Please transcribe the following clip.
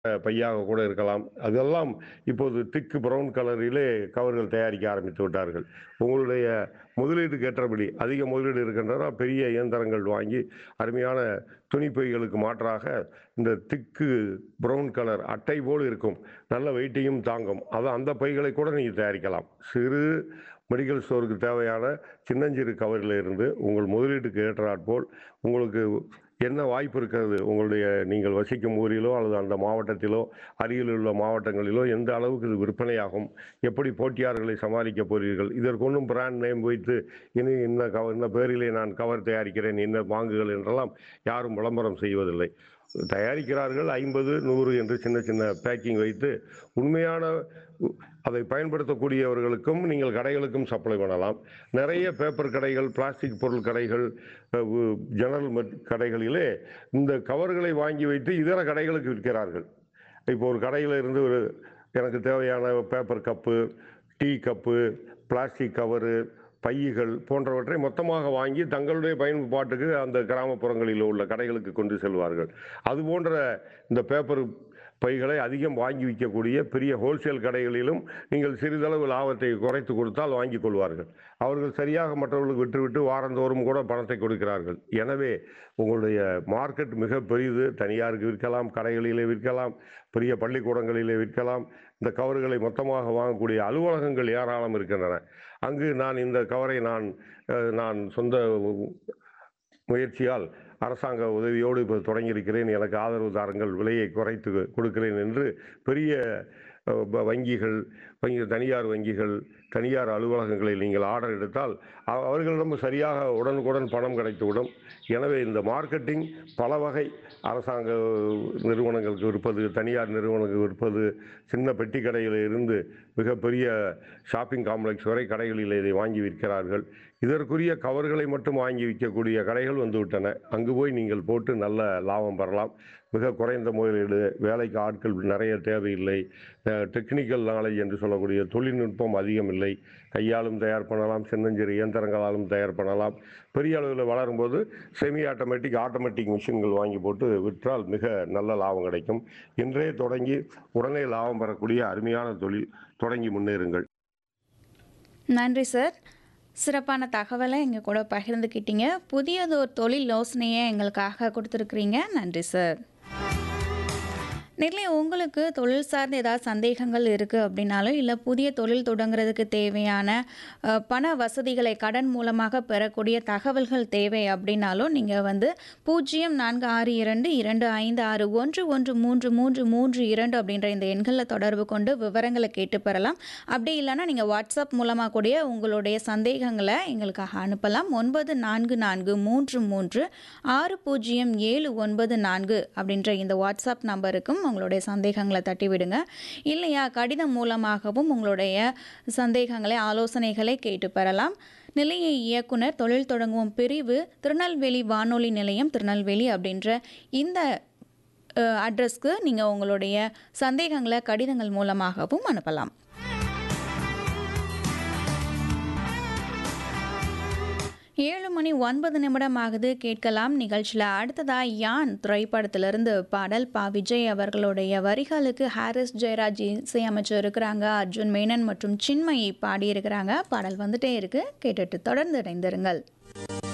பையாக கூட இருக்கலாம் அதெல்லாம் இப்போது திக்கு பிரவுன் கலரிலே கவர்கள் தயாரிக்க ஆரம்பித்து விட்டார்கள் உங்களுடைய முதலீட்டுக்கு ஏற்றபடி அதிக முதலீடு இருக்கின்றன பெரிய இயந்திரங்கள் வாங்கி அருமையான துணிப்பைகளுக்கு மாற்றாக இந்த திக்கு பிரவுன் கலர் அட்டை போல் இருக்கும் நல்ல வெயிட்டையும் தாங்கும் அது அந்த பைகளை கூட நீங்கள் தயாரிக்கலாம் சிறு மெடிக்கல் ஸ்டோருக்கு தேவையான சின்னஞ்சிறு கவரில் இருந்து உங்கள் முதலீட்டுக்கு ஏற்றாற்போல் உங்களுக்கு என்ன வாய்ப்பு இருக்கிறது உங்களுடைய நீங்கள் வசிக்கும் ஊரிலோ அல்லது அந்த மாவட்டத்திலோ அருகில் உள்ள மாவட்டங்களிலோ எந்த அளவுக்கு இது விற்பனையாகும் எப்படி போட்டியாளர்களை சமாளிக்க போறீர்கள் இதற்கு ஒன்றும் பிராண்ட் நேம் வைத்து இனி இந்த கவர் இந்த பேரிலே நான் கவர் தயாரிக்கிறேன் என்ன வாங்குகள் என்றெல்லாம் யாரும் விளம்பரம் செய்வதில்லை தயாரிக்கிறார்கள் ஐம்பது நூறு என்று சின்ன சின்ன பேக்கிங் வைத்து உண்மையான உ- அதை பயன்படுத்தக்கூடியவர்களுக்கும் நீங்கள் கடைகளுக்கும் சப்ளை பண்ணலாம் நிறைய பேப்பர் கடைகள் பிளாஸ்டிக் பொருள் கடைகள் அஹ், உ- ஜன்னல் மட்- கடைகளிலே இந்த கவர்களை வாங்கி வைத்து இதர கடைகளுக்கு விற்கிறார்கள் இப்போ ஒரு கடையில் இருந்து ஒரு எனக்கு தேவையான paper cup tea cup plastic cover பைகள் போன்றவற்றை மொத்தமாக வாங்கி தங்களுடைய பயன்பாட்டுக்கு அந்த கிராமப்புறங்களில் உள்ள கடைகளுக்கு கொண்டு செல்வார்கள் அது போன்ற இந்த பேப்பர் பைகளை அதிகம் வாங்கி விற்கக்கூடிய பெரிய ஹோல்சேல் கடைகளிலும் நீங்கள் சிறிதளவு லாபத்தை குறைத்து கொடுத்தால் வாங்கிக் கொள்வார்கள் அவர்கள் சரியாக மற்றவர்களுக்கு விட்டுவிட்டு வாரந்தோறும் கூட பணத்தை கொடுக்கிறார்கள் எனவே உங்களுடைய மார்க்கெட் மிக பெரியது தனியாருக்கு விற்கலாம் கடைகளிலே விற்கலாம் பெரிய பள்ளிக்கூடங்களிலே விற்கலாம் இந்த கவர்களை மொத்தமாக வாங்கக்கூடிய அலுவலகங்கள் ஏராளம் இருக்கின்றன அங்கு நான் இந்த கவரை நான் அஹ், நான் சொந்த முயற்சியால் அரசாங்க உதவியோடு இப்போ தொடங்கியிருக்கிறேன் எனக்கு ஆதரவு தாருங்கள் விலையை குறைத்து கொடுக்கிறேன் என்று பெரிய அஹ், வ- வங்கிகள் வங்கி தனியார் வங்கிகள் தனியார் அலுவலகங்களில் நீங்கள் ஆர்டர் எடுத்தால் அவ- அவர்களிடம் சரியாக உடனுக்குடன் பணம் கிடைத்துவிடும் எனவே இந்த மார்க்கெட்டிங் பல வகை அரசாங்க நிறுவனங்களுக்கு விற்பது தனியார் நிறுவனங்களுக்கு விற்பது சின்ன பெட்டி கடையில் இருந்து மிகப்பெரிய ஷாப்பிங் காம்ப்ளெக்ஸ் வரை கடைகளில் இதை வாங்கி விற்கிறார்கள் இதற்குரிய கவர்களை மட்டும் வாங்கி விற்கக்கூடிய கடைகள் வந்துவிட்டன அங்கு போய் நீங்கள் போட்டு நல்ல லாபம் பெறலாம் மிக குறைந்த முதலீடு வேலைக்கு ஆட்கள் நிறைய தேவையில்லை டெக்னிக்கல் நாலேஜ் என்று சொல்லக்கூடிய தொழில்நுட்பம் அதிகம் இல்லை கையாலும் தயார் பண்ணலாம் சின்னஞ்சிறு இயந்திரங்களாலும் தயார் பண்ணலாம் பெரிய அளவில் வளரும்போது செமி ஆட்டோமேட்டிக் ஆட்டோமேட்டிக் மிஷின்கள் வாங்கி போட்டு விற்றால் மிக நல்ல லாபம் கிடைக்கும் இன்றே தொடங்கி உடனே லாபம் பெறக்கூடிய அருமையான தொழில் தொடங்கி முன்னேறுங்கள் நன்றி சார் சிறப்பான தகவலை எங்கள் கூட பகிர்ந்துக்கிட்டீங்க புதியதொரு தொழில் யோசனையை எங்களுக்காக கொடுத்துருக்குறீங்க நன்றி சார் நெல்லை உங்களுக்கு தொழில் சார்ந்த ஏதாவது சந்தேகங்கள் இருக்குது அப்படின்னாலும் இல்லை புதிய தொழில் தொடங்குறதுக்கு தேவையான அஹ், பண வசதிகளை கடன் மூலமாக பெறக்கூடிய தகவல்கள் தேவை அப்படின்னாலும் நீங்கள் வந்து பூஜ்ஜியம் நான்கு ஆறு இரண்டு இரண்டு ஐந்து ஆறு ஒன்று ஒன்று மூன்று மூன்று மூன்று இரண்டு அப்படின்ற இந்த எண்களில் தொடர்பு கொண்டு விவரங்களை கேட்டு பெறலாம் அப்படி இல்லைன்னா நீங்கள் வாட்ஸ்அப் மூலமாக கூடிய உங்களுடைய சந்தேகங்களை எங்களுக்காக அனுப்பலாம் ஒன்பது நான்கு நான்கு மூன்று மூன்று ஆறு பூஜ்ஜியம் ஏழு ஒன்பது நான்கு அப்படின்ற இந்த வாட்ஸ்அப் நம்பருக்கும் உங்களுடைய சந்தேகங்களை தட்டி விடுங்க இல்லையா கடிதம் மூலமாகவும் உங்களுடைய சந்தேகங்களை ஆலோசனைகளை கேட்டு பெறலாம் நிலைய இயக்குனர் தொழில் தொடங்குவோம் பிரிவு திருநெல்வேலி வானொலி நிலையம் திருநெல்வேலி அப்படின்ற இந்த அட்ரஸ்க்கு நீங்கள் உங்களுடைய சந்தேகங்களை கடிதங்கள் மூலமாகவும் அனுப்பலாம் ஏழு மணி ஒன்பது நிமிடம் ஆகுது கேட்கலாம் நிகழ்ச்சியில் அடுத்ததா யான் திரைப்படத்திலிருந்து பாடல் பா விஜய் அவர்களுடைய வரிகளுக்கு ஹாரிஸ் ஜெயராஜ் இசையமைச்சர் இருக்கிறாங்க அர்ஜுன் மேனன் மற்றும் சின்மயி பாடியிருக்கிறாங்க பாடல் வந்துட்டே இருக்கு கேட்டுட்டு தொடர்ந்து இணைந்திருங்கள்